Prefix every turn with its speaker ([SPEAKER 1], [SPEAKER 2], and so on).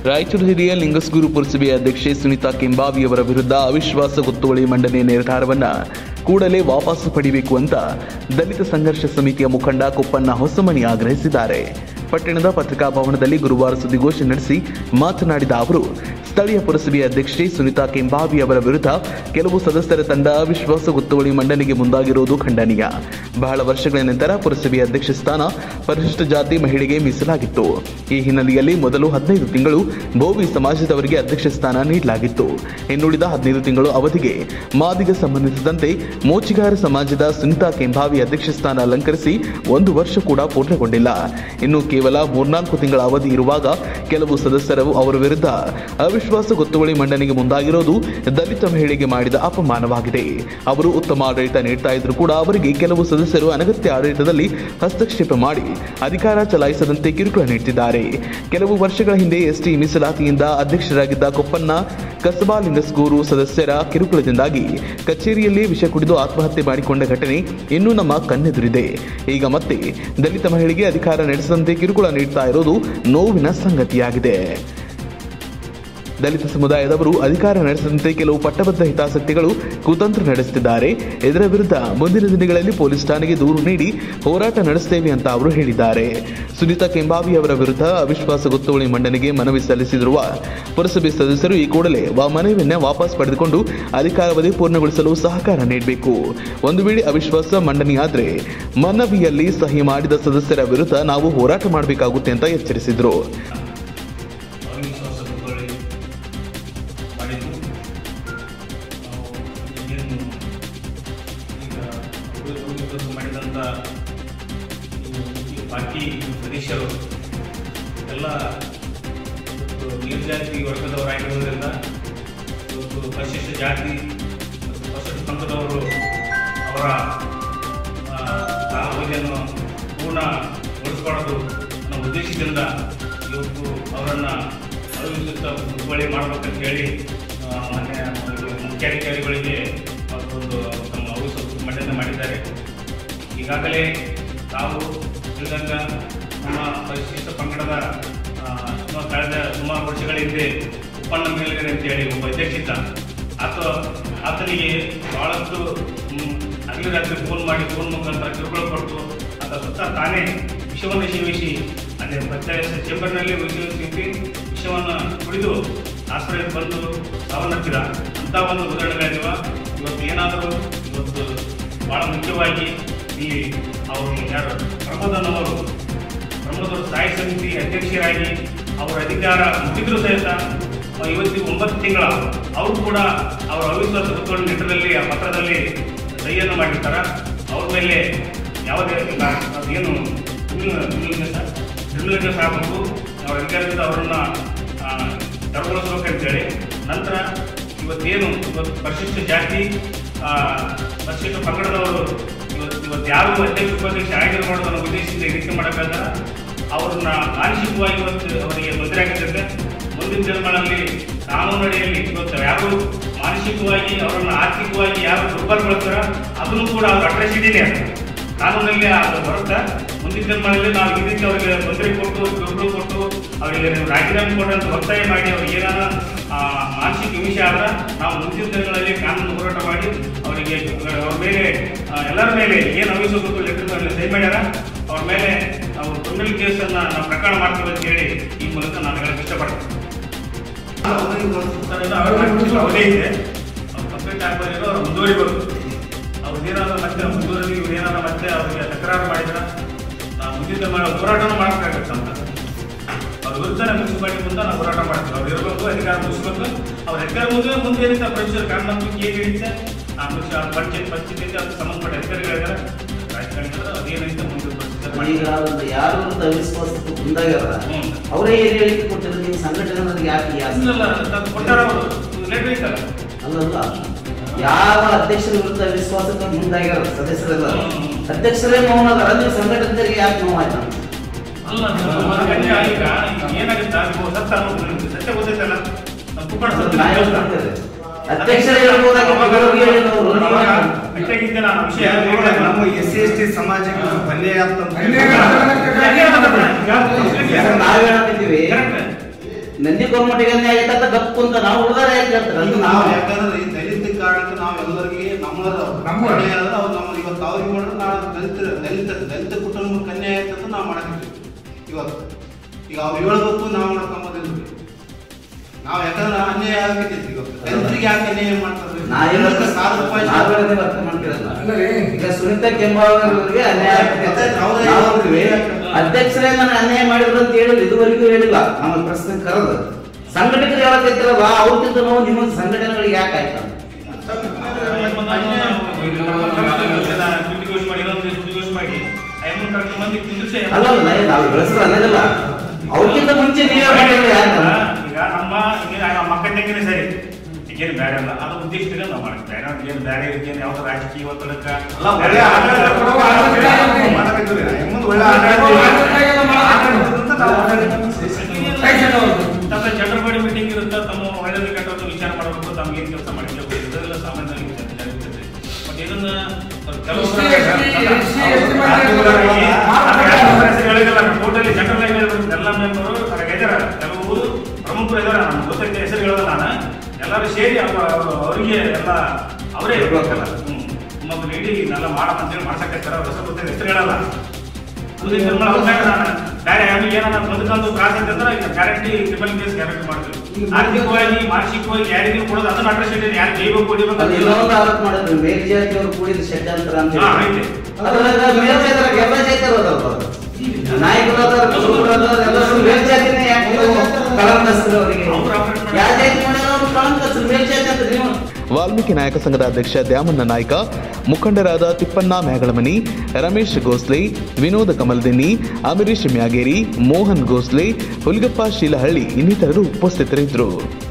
[SPEAKER 1] ರಾಯಚೂರು ಹಿರಿಯ ಲಿಂಗಸ್ಗೂರು ಪುರಸಭೆಯ ಅಧ್ಯಕ್ಷೆ ಸುನೀತಾ ಕೆಂಬಾವಿಯವರ ವಿರುದ್ಧ ಅವಿಶ್ವಾಸ ಗೊತ್ತುವಳಿ ಮಂಡನೆ ನಿರ್ಧಾರವನ್ನ ಕೂಡಲೇ ವಾಪಸ್ಸು ಪಡಿಬೇಕು ಅಂತ ದಲಿತ ಸಂಘರ್ಷ ಸಮಿತಿಯ ಮುಖಂಡ ಕೊಪ್ಪಣ್ಣ ಹೊಸಮನಿ ಆಗ್ರಹಿಸಿದ್ದಾರೆ ಪಟ್ಟಣದ ಪತ್ರಿಕಾ ಭವನದಲ್ಲಿ ಗುರುವಾರ ಸುದ್ದಿಗೋಷ್ಠಿ ನಡೆಸಿ ಮಾತನಾಡಿದ ಅವರು ಸ್ಥಳೀಯ ಪುರಸಭೆಯ ಅಧ್ಯಕ್ಷೆ ಸುನೀತಾ ಕೆಂಬಾವಿ ಅವರ ವಿರುದ್ಧ ಕೆಲವು ಸದಸ್ಯರ ತಂಡ ಅವಿಶ್ವಾಸ ಗೊತ್ತುವಳಿ ಮಂಡನೆಗೆ ಮುಂದಾಗಿರುವುದು ಖಂಡನೀಯ ಬಹಳ ವರ್ಷಗಳ ನಂತರ ಪುರಸಭೆಯ ಅಧ್ಯಕ್ಷ ಸ್ಥಾನ ಪರಿಶಿಷ್ಟ ಜಾತಿ ಮಹಿಳೆಗೆ ಮೀಸಲಾಗಿತ್ತು ಈ ಹಿನ್ನೆಲೆಯಲ್ಲಿ ಮೊದಲು ಹದಿನೈದು ತಿಂಗಳು ಬೋವಿ ಸಮಾಜದವರಿಗೆ ಅಧ್ಯಕ್ಷ ಸ್ಥಾನ ನೀಡಲಾಗಿತ್ತು ಇನ್ನುಳಿದ ಹದಿನೈದು ತಿಂಗಳು ಅವಧಿಗೆ ಮಾದಿಗ ಸಂಬಂಧಿಸಿದಂತೆ ಮೋಚಿಗಾರ ಸಮಾಜದ ಸುನೀತಾ ಕೆಂಭಾವಿ ಅಧ್ಯಕ್ಷ ಸ್ಥಾನ ಅಲಂಕರಿಸಿ ಒಂದು ವರ್ಷ ಕೂಡ ಪೂರ್ಣಗೊಂಡಿಲ್ಲ ಇನ್ನು ಕೇವಲ ಮೂರ್ನಾಲ್ಕು ತಿಂಗಳ ಅವಧಿ ಇರುವಾಗ ಕೆಲವು ಸದಸ್ಯರು ಅವರ ವಿರುದ್ಧ ಅವಿಶ್ವಾಸ ಗೊತ್ತುವಳಿ ಮಂಡನೆಗೆ ಮುಂದಾಗಿರೋದು ದಲಿತ ಮಹಿಳೆಗೆ ಮಾಡಿದ ಅಪಮಾನವಾಗಿದೆ ಅವರು ಉತ್ತಮ ಆಡಳಿತ ನೀಡ್ತಾ ಇದ್ರು ಕೂಡ ಅವರಿಗೆ ಕೆಲವು ಸದಸ್ಯರು ಅನಗತ್ಯ ಆಡಳಿತದಲ್ಲಿ ಹಸ್ತಕ್ಷೇಪ ಮಾಡಿ ಅಧಿಕಾರ ಚಲಾಯಿಸದಂತೆ ಕಿರುಕುಳ ನೀಡುತ್ತಿದ್ದಾರೆ ಕೆಲವು ವರ್ಷಗಳ ಹಿಂದೆ ಎಸ್ಟಿ ಮೀಸಲಾತಿಯಿಂದ ಅಧ್ಯಕ್ಷರಾಗಿದ್ದ ಕೊಪ್ಪನ್ನ ಕಸಬಾ ಲಿಂಗಸ್ಗೂರು ಸದಸ್ಯರ ಕಿರುಕುಳದಿಂದಾಗಿ ಕಚೇರಿಯಲ್ಲಿ ವಿಷ ಕುಡಿದು ಆತ್ಮಹತ್ಯೆ ಮಾಡಿಕೊಂಡ ಘಟನೆ ಇನ್ನೂ ನಮ್ಮ ಕಣ್ಣೆದುರಿದೆ ಈಗ ಮತ್ತೆ ದಲಿತ ಮಹಿಳೆಗೆ ಅಧಿಕಾರ ನಡೆಸದಂತೆ ಕಿರುಕುಳ ನೀಡ್ತಾ ಇರೋದು ನೋವಿನ ಸಂಗತಿಯಾಗಿದೆ ದಲಿತ ಸಮುದಾಯದವರು ಅಧಿಕಾರ ನಡೆಸದಂತೆ ಕೆಲವು ಪಟ್ಟಬದ್ಧ ಹಿತಾಸಕ್ತಿಗಳು ಕುತಂತ್ರ ನಡೆಸುತ್ತಿದ್ದಾರೆ ಇದರ ವಿರುದ್ಧ ಮುಂದಿನ ದಿನಗಳಲ್ಲಿ ಪೊಲೀಸ್ ಠಾಣೆಗೆ ದೂರು ನೀಡಿ ಹೋರಾಟ ನಡೆಸುತ್ತೇವೆ ಅಂತ ಅವರು ಹೇಳಿದ್ದಾರೆ ಸುನೀತಾ ಕೆಂಬಾವಿ ಅವರ ವಿರುದ್ಧ ಅವಿಶ್ವಾಸ ಗೊತ್ತುವಳಿ ಮಂಡನೆಗೆ ಮನವಿ ಸಲ್ಲಿಸಿರುವ ಪುರಸಭೆ ಸದಸ್ಯರು ಈ ಕೂಡಲೇ ವಾ ಮನವಿಯನ್ನ ವಾಪಸ್ ಪಡೆದುಕೊಂಡು ಅಧಿಕಾರಾವಧಿ ಪೂರ್ಣಗೊಳಿಸಲು ಸಹಕಾರ ನೀಡಬೇಕು ಒಂದು ವೇಳೆ ಅವಿಶ್ವಾಸ ಮಂಡನೆಯಾದ್ರೆ ಮನವಿಯಲ್ಲಿ ಸಹಿ ಮಾಡಿದ ಸದಸ್ಯರ ವಿರುದ್ಧ ನಾವು ಹೋರಾಟ ಮಾಡಬೇಕಾಗುತ್ತೆ ಅಂತ ಎಚ್ಚರಿಸಿದ್ರು
[SPEAKER 2] ಅವಿಶ್ವಾಸ ಗೊತ್ತುವಳಿ ಮಾಡಿದ್ದು ನಾವು ಈಗೇನು ಈಗ ಅವಿಶ್ವಾಸ ಮಾಡಿದಂಥ ಈ- ಈ ಬಾಕಿ ಸದಸ್ಯರು ಎಲ್ಲ ಇವತ್ತು ನೀರ್ಜಾತಿ ವರ್ಗದವರಾಗಿರೋದ್ರಿಂದ ಇವತ್ತು ಪರಿಶಿಷ್ಟ ಜಾತಿ ಮತ್ತು ಪರಿಶಿಷ್ಟ ಪಂಥದವರು ಅವರ ಆ, ಕಾಲಾವಧಿಯನ್ನು ಪೂರ್ಣಗೊಳಿಸಬಾರದು ಅನ್ನೋ ಉದ್ದೇಶದಿಂದ ಇವತ್ತು ಅವರನ್ನು ಅವಿಶ್ವಾಸ ಮುಳುಗಡೆ ಮಾಡ್ಬೇಕಂತ ಹೇಳಿ ಆ, ಮಾನ್ಯ ಮುಖ್ಯಾಧಿಕಾರಿಗಳಿಗೆ ಮತ್ತೊಂದು ತಮ್ಮ ಅವಿಶ್ವಾಸ ಮಂಡನೆ ಮಾಡಿದ್ದಾರೆ ಈಗಾಗಲೇ ತಾವು ತಿಳಿದಂಗ ನಮ್ಮ ಪರಿಶಿಷ್ಟ ಪಂಗಡದ ಆ, ಸುಮಾರು ಕಳೆದ ಸುಮಾರು ವರ್ಷಗಳ ಹಿಂದೆ ಉಪ್ಪಣ್ಣ ಮೇಲ್ಗಡೆ ಅಂತೇಳಿ ಒಬ್ಬ ಅಧ್ಯಕ್ಷ ಇದ್ದ ಆತ ಆತನಿಗೆ ಬಹಳಷ್ಟು ಹ್ಮ್, ಹಗಲು ರಾತ್ರಿ ಫೋನ್ ಮಾಡಿ ಫೋನ್ ಮುಖಾಂತರ ಕಿರುಕುಳ ಕೊಟ್ಟು ಆತ ಸ್ವತಃ ತಾನೇ ವಿಷವನ್ನು ಸೇವಿಸಿ ಅದೇ ಪಂಚಾಯತ್ ಚೇಂಬರ್ನಲ್ಲಿ ಸೇವಿಸಿ ವಿಷವನ್ನು ಕುಡಿದು ಆಶ್ರಯ ಬಂದು ಸಾವನ್ನಪ್ಪಿದ ಅಂಥ ಒಂದು ಉದಾಹರಣೆಗಳಿವ ಇವತ್ತು ಏನಾದರೂ ಇವತ್ತು ಭಾಳ ಮುಖ್ಯವಾಗಿ ಈ ಅವರು ಯಾರು ಪ್ರಮೋದನವರು ಪ್ರಮೋದವರು ಸ್ಥಾಯಿ ಸಮಿತಿ ಅಧ್ಯಕ್ಷರಾಗಿ ಅವರ ಅಧಿಕಾರ ಮುಗಿದ್ರು ಸಹಿತ ಆ, ಇವತ್ತಿಗೆ ಒಂಬತ್ತು ತಿಂಗಳ ಅವರು ಕೂಡ ಅವರ ಅವಿಶ್ವಾಸ ಗೊತ್ತುವಳಿ ನಿಟ್ಟಿನಲ್ಲಿ ಆ ಪತ್ರದಲ್ಲಿ ಸಹಿಯನ್ನು ಮಾಡಿರ್ತಾರೆ ಅವ್ರ ಮೇಲೆ ಯಾವುದೇ ಇಲ್ಲ- ಅದೇನು ಕ್ರಿಮಿನಲ್ ಆಗಬೇಕು ಅವರ ಅಧಿಕಾರದಿಂದ ಅವರನ್ನು ತೆರವುಗೊಳಿಸ್ಬೇಕಂತೇಳಿ ನಂತರ ಇವತ್ತೇನು ಇವತ್ತು ಪರಿಶಿಷ್ಟ ಜಾತಿ ಆ, ಪರಿಶಿಷ್ಟ ಪಂಗಡದವರು ಇವತ್ತು ಇವತ್ತು ಯಾರು ಅಧ್ಯಕ್ಷ ಉಪಾಧ್ಯಕ್ಷ ಆಗಿರಬಾರ್ದು ಅನ್ನೋ ಉದ್ದೇಶದಿಂದ ಈ ರೀತಿ ಮಾಡಬೇಕಾದ್ರೆ ಅವ್ರನ್ನ ಮಾನಸಿಕವಾಗಿ ಇವತ್ತು ಅವರಿಗೆ ತೊಂದರೆ ಆಗುತ್ತದೆ ಮುಂದಿನ ದಿನಗಳಲ್ಲಿ ಕಾನೂನು ಅಡಿಯಲ್ಲಿ ಇವತ್ತು ಯಾರು ಮಾನಸಿಕವಾಗಿ ಅವರನ್ನು ಆರ್ಥಿಕವಾಗಿ ಯಾರು ದುರ್ಬಲಗೊಳ್ತಾರ ಅದನ್ನು ಕೂಡ ಅವ್ರ ಅಟ್ರಾಸಿಟಿನೇ ಅದು ಕಾನೂನಲ್ಲಿ ಅದು ಬರುತ್ತೆ ಮುಂದಿನ ದಿನಗಳಲ್ಲಿ ನಾವು ಈ ರೀತಿ ಅವರಿಗೆ ತೊಂದರೆ ಕೊಟ್ಟು ದುರ್ಬಲ ಕೊಟ್ಟು ಅವರಿಗೆ ರಾಜೀನಾಮೆ ಕೊಟ್ಟಂತ ಒತ್ತಾಯ ಮಾಡಿ ಅವ್ರಿಗೆ ಏನಾರ ಆ, ಮಾನಸಿಕ ಹಿಂಸೆ ಆದ್ರೆ ನಾವು ಮುಂದಿನ ದಿನಗಳಲ್ಲಿ ಕಾನೂನು ಹೋರಾಟ ಮಾಡಿ ಅವರಿಗೆ ಅವ್ರ ಮೇಲೆ ಆ, ಎಲ್ಲರ ಮೇಲೆ ಏನು ಅವಿಶ್ವಾಸ ಲೆಟರ್ ಸಹಿ ಮಾಡ್ಯಾರ ಅವ್ರ ಮೇಲೆ ನಾವು ಕ್ರಿಮಿನಲ್ ಕೇಸನ್ನು ನಾವು ಪ್ರಕರಣ ಮಾಡ್ತೀವಿ ಅಂತ ಹೇಳಿ ಈ ಮೂಲಕ ನಾನು ಹೇಳಕ್ಕೆ ಇಷ್ಟಪಡ್ತೀನಿ ಸರ್, ಇದು ಅವ್ರ ಮೇಲೆ ಅವಧಿ ಇದೆ ಅವ್ರು ಕಂಪ್ಲೀಟ್ ಆಗ್ಬಾರಿರೋ ಅವ್ರು ಮುಂದುವರಿಬೇಕು ಅವ್ರು ಏನಾದ್ರು ಮತ್ತೆ ಮುಂದುವರಿ ಇವ್ರು ಏನಾದ್ರು ಮತ್ತೆ ಅವ್ರಿಗೆ ತಕರಾರು ಮಾಡಿದ್ರೆ ನಾವು ಮುಂದಿನ ಮಾಡಿ ಹೋರಾಟನೂ ಮಾಡಬೇಕಾಗತ್ತೆ ಅಂತ ಅವ್ರ ವಿರುದ್ಧ ಮುನ್ಸಿಪಾಲಿಟಿ ಮುಂದೆ ನಾವು ಹೋರಾಟ ಮಾಡ್ತೀವಿ ಅವ್ರು ಇರಬೇಕು ಅಧಿಕಾರ ಮುಗಿಸ್ಬೇಕು ಅವ್ರ ಅಧಿಕಾರ ಮುಗಿದ್ರೆ ಮುಂದೆ ಏನಿದೆ ಪ್ರೊಸೀಜರ್ ಕಾನೂನು ಏನು ಹಿಡಿತೆ ಆ ಮುಗಿಸಿ ಆ ಪಂಚಾಯತ್ ಪರಿಸ್ಥಿತಿ ಅದಕ್ಕೆ ಸಂಬಂಧಪಟ್ಟ ಅಧಿಕಾರಿಗಳಿದ್ದಾರೆ ರಾಜಕಾರಣಿಗಳು ಅದೇನೈತೆ ಮುಂದೆ ಪ್ರೊಸೀಜರ್ ಮಾಡಿ
[SPEAKER 3] ಈಗ ಒಂದು ಯಾರು ಒಂದು ಅವಿಶ್ವಾಸಕ್ಕೆ ಮುಂದಾಗ್ಯಾರ
[SPEAKER 2] ಹ್ಞೂ
[SPEAKER 3] ಅವರೇ ಏನು ಹೇಳಿಕೆ ಕೊಟ್ಟಿರೋ ನೀವು ಸಂಘಟನೆ ನನಗೆ ಯಾಕೆ ಯಾಕೆ
[SPEAKER 2] ಇಲ್ಲ ಅದು ಕೊಟ್ಟಾರ ಅವರು ಲೇಟ್ ಐತಲ್ಲ
[SPEAKER 3] ಅಲ್ಲಲ್ಲ ಯಾವ ಅಧ್ಯಕ್ಷರ ವಿರುದ್ಧ ವಿಶ್ವಾಸಕ್ಕೆ ಮುಂದಾಗ್ಯಾರ ಸದಸ್ಯರೆಲ್ಲ
[SPEAKER 2] ಹ್ಮ್.
[SPEAKER 3] ಅಧ್ಯಕ್ಷರೇ ಮೌನ ಅದಾರ ನೀವು ಸಂಘಟನೆಗೆ ಯಾಕೆ ನೋವು ಆಯ್ತು
[SPEAKER 2] ಅಲ್ಲ ಈಗ ಈಗ ಏನಾಗುತ್ತೆ ನೀವು ಸತ್ತ ಅನ್ನೋದು ನಿಮ್ಗೆ ಸತ್ಯ ಗೊತ್ತೈತಲ್ಲ ನಾವು ಕುಕ್ಕಡ ಸತ್ತ
[SPEAKER 3] ನ್ಯಾಯ ಮಾಡ್ತಾರೆ. ಅಧ್ಯಕ್ಷರೇ ಹೇಳ್ಬೋದಾಗಿತ್ತು, ಬೇರೆಯವ್ರಿಗೆ ಹೇಳಿದ್ರು, ನೀವು ಯಾಕೆ?
[SPEAKER 2] ಅಷ್ಟೇಗಿದ್ದೆ ನಾನು ವಿಷಯ
[SPEAKER 4] ನಮ್ಮ ಎಸ್ ಸಿ ಎಸ್ ಟಿ ಸಮಾಜಕ್ಕೆ ಸ್ವಲ್ಪ ಅನ್ಯಾಯ ಆಗ್ತಂತ
[SPEAKER 3] ಯಾಕಂದ್ರೆ ನಾವ್ ಹೇಳತ್ತಿದ್ದೀವಿ ನಂದಿ ಕೋರ್ಮಟ್ಟಿಗೆ ಅನ್ಯಾಯ ಆಗೈತೆ ಅಂತ ಗಪ್ಪು ಅಂತ ನಾವು ಉಳಿದಾರ ಯಾಕೆ ಹೇಳ್ತಾರೆ ಅದು
[SPEAKER 4] ಈಗ
[SPEAKER 3] ನಾವು
[SPEAKER 4] ನಾವು ಯಾಕಂದ್ರೆ ಈ ದಲಿತ ಕಾರಣಕ್ಕೆ ನಾವು ಎಲ್ಲರಿಗೆ ನಮ್ಮದ
[SPEAKER 5] ನಮ್ಮ-
[SPEAKER 4] ಅನ್ಯಾಯ ಆದ್ರೆ ಅವ್ರು ನಮ್ಮ ಇವತ್ತು ಅವ್ರಿಗೆ ಮಾಡಿದ್ರೆ ನಾಳೆ ದಲಿತ ದಲಿತ ದಲಿತ ಕುಟುಂಬಕ್ಕೆ ಅನ್ಯಾಯ ಆಯ್ತಂದ್ರೆ ನಾವು ಮಾಡಕ್ಕಿಲ್ಲ ಇವತ್ತು ಈಗ ಅವ್ರು ಹೇಳ್ಬೇಕು ನಾವು ಮಾಡ್ಕೊಂಬೋದಿಲ್ಲ ನಾವು ಯಾಕಂದ್ರೆ ಅನ್ಯಾಯ ಆಗತ್ತೈತಿ ಇವತ್ತು ದಲಿತರಿಗೆ ಯಾಕೆ ಅನ್ಯಾಯ ಮಾಡ್ತಾರೆ
[SPEAKER 3] ನಾ ಹೇಳೋದು
[SPEAKER 4] ಸಾವಿರ ರೂಪಾಯಿ
[SPEAKER 3] ನಾವು ಹೇಳೋದೇ ಅರ್ಥ ಮಾಡ್ತಿರಲ್ಲ
[SPEAKER 5] ಅಲ್ಲರಿ
[SPEAKER 3] ಈಗ ಸುನೀತಾ ಕೆಂಬಾವರಿಗೆ ಅನ್ಯಾಯ ಆಗ್ತೈತೆ.
[SPEAKER 4] ಮತ್ತೆ ಅವ್ರೇ
[SPEAKER 3] ನಾವು ಅಂತೀವಿ, ಅಧ್ಯಕ್ಷರೇ ನನಗೆ ಅನ್ಯಾಯ ಮಾಡಿದ್ರು ಅಂತ ಹೇಳಿಲ್ಲ ಇದುವರೆಗೂ ಹೇಳಿಲ್ಲ ನಮ್ಮ ಪ್ರಶ್ನೆ ಕರೆದು ಸಂಘಟಕರು ಹೇಳಕೈತಿರಲ್ಲ ಅವ್ರಿಗಿಂತ ನಾವು ನಿಮ್ಮ ಸಂಘಟನೆಗಳಿಗೆ ಯಾಕೆ ಆಯ್ತು
[SPEAKER 2] ಸುದ್ದಿಗೋಷ್ಠಿ ಮಾಡಿ ಇನ್ನೊಂದು ಸುದ್ದಿಗೋಷ್ಠಿ ಮಾಡಿ ಐನೂರು ಕರೆಕ್ಟ್ ಮಂದಿ ಕುಂದಿರ್ಸಿ
[SPEAKER 3] ಅಲ್ಲ ಅಲ್ಲ, ನಾವು ಬೆಳೆಸಲು ಅನ್ನೋದಿಲ್ಲ ಅವ್ರಿಗಿಂತ ಮುಂಚೆ ನೀವೇ ಮಾಡಿದ್ರೆ ಯಾಕೆ
[SPEAKER 2] ಈಗ ನಮ್ಮ ಈಗ ನಮ್ಮ ಮಕ್ಕಳಿಗೆ ಸರಿ ಈಗೇನು ಬೇರೆ ಅಲ್ಲ ಅದು ಉದ್ದೇಶದಿಂದ ನಾವು ಮಾಡ್ತೀವಿ ಬೇರೆ ಏನು ಬೇರೆ ಏನು ಯಾವ್ದು ರಾಜಕೀಯ ಒತ್ತಡಕ್ಕ
[SPEAKER 4] ಅಲ್ಲ, ಒಳ್ಳೆ ಆಡಳಿತ ಕೊಡುವ ಆಡಳಿತ ಮಾಡಕತ್ತೀವಿ. ಮುಂದೆ ಒಳ್ಳೆ ಆಡಳಿತ
[SPEAKER 2] ತಮ್ಮ ಚಂದ್ರಬಾಡಿ ಮೀಟಿಂಗ್ ಇರುತ್ತೆ ತಮ್ಮ ಒಳ್ಳೆದು ಕೆಟ್ಟದ್ದು ವಿಚಾರ ಮಾಡಬೇಕು ತಮ್ಗೆ ಏನು ಕೆಲಸ ಮಾಡಿಲ್ಲ ಇದೆಲ್ಲ ಸಾಮಾನ್ಯವಾಗಿ ಜరుగుತ್ತದೆ ಬಟ್ ಇದನ್ನ ಕೆಲವು ಟೋಟಲಿ ಜನರಲ್ ಆಗಿ ಹೇಳ್ಬೇಕು ಎಲ್ಲ ಮೆಂಬರು ಇದಾರ ಕೆಲವು ಪ್ರಮುಖರು ಇದಾರೆ ನಮ್ಗೆ ಗೊತ್ತೈತೆ ಹೆಸರು ಹೇಳೋದು ನಾನು ಎಲ್ಲರೂ ಸೇರಿ ಅವ್ರು- ಅವ್ರು- ಅವರಿಗೆ ಎಲ್ಲ ಅವರೇ ಇರ್ಬೇಕಲ್ಲ ಹ್ಮ್ ಮತ್ತು ಇಡೀ ಇದನ್ನೆಲ್ಲ ಮಾಡಪ್ಪ ಅಂತೇಳಿ ಮಾಡ್ಸಕ್ಕಾಗ್ತಾರ ಅವ್ರ ಹೆಸರು ಗೊತ್ತಿಲ್ಲ ಹೆಸರು ಹೇಳಲ್ಲ ಉದಯ ನಿರ್ಮಲ ಅವ್ರ ಮೇಲೆ ನಾನು ಬೇರೆ ಯಾರು ಏನಾರ ಬದುಕಂದು ತ್ರಾಸ ಅಂತಂದ್ರೆ ಈಗ ಗ್ಯಾರಂಟಿ ಟ್ರಿಪಲ್ ಕೇಸ್ ಗ್ಯಾರಂಟಿ ಮಾಡ್ತೀವಿ ಆರ್ಥಿಕವಾಗಿ ಮಾನಸಿಕವಾಗಿ ಯಾರಿಗೂ ಕೊಡೋದು ಅದನ್ನ ಅಟ್ರಾಸಿಟಿ ಯಾರು ಜೈಬೇಕು ಹೊಡಿಬೇಕು
[SPEAKER 3] ಅದು ಇನ್ನೊಂದು ಆರೋಪ ಮಾಡಿದ್ರು ಮೇಲ್ಜಾತಿಯವರು ಕೂಡಿದ ಷಡ್ಯಂತ್ರ ಅಂತ
[SPEAKER 2] ಹಾ,
[SPEAKER 3] ಹೇಳಿ
[SPEAKER 2] ಐತೆ.
[SPEAKER 3] ಅದ್ರಾಗ ಮೇಲ್ಜಾತಿಯವ್ರಿಗೆ ಎಲ್ಲ ಜಾತಿಯವರು ಅದಾರಲ್ಲ ಅದು. ನಾಯಕರು ಅದಾರ ಕುರುಬರು ಅದಾರ ಎಲ್ಲರೂ ಮೇಲ್ಜಾತಿನೇ ಯಾಕೆ ನೀವು ಕಳಂಕಸ್ತರು ಅವರಿಗೆ
[SPEAKER 2] ಅವ್ರು operate ಮಾಡ್ತಾರೆ.
[SPEAKER 3] ಯಾವ ಜಾತಿ ಮಾಡಿದ್ರು ಅವ್ರು ಕಳಂಕಸ್ತರು ಮೇಲ್ಜಾತಿ ಅಂತ ನೀವು
[SPEAKER 1] ವಾಲ್ಮೀಕಿ ನಾಯಕ ಸಂಘದ ಅಧ್ಯಕ್ಷ ದ್ಯಾಮಣ್ಣ ನಾಯ್ಕ ಮುಖಂಡರಾದ ತಿಪ್ಪಣ್ಣ ಮ್ಯಾಗಳಮನಿ ರಮೇಶ್ ಗೋಸ್ಲೆ ವಿನೋದ ಕಮಲ್ದಿನ್ನಿ ಅಮರೀಶ್ ಮ್ಯಾಗೇರಿ ಮೋಹನ್ ಗೋಸ್ಲೆ ಹುಲ್ಗಪ್ಪ ಶೀಲಹಳ್ಳಿ ಇನ್ನಿತರರು ಉಪಸ್ಥಿತರಿದ್ದರು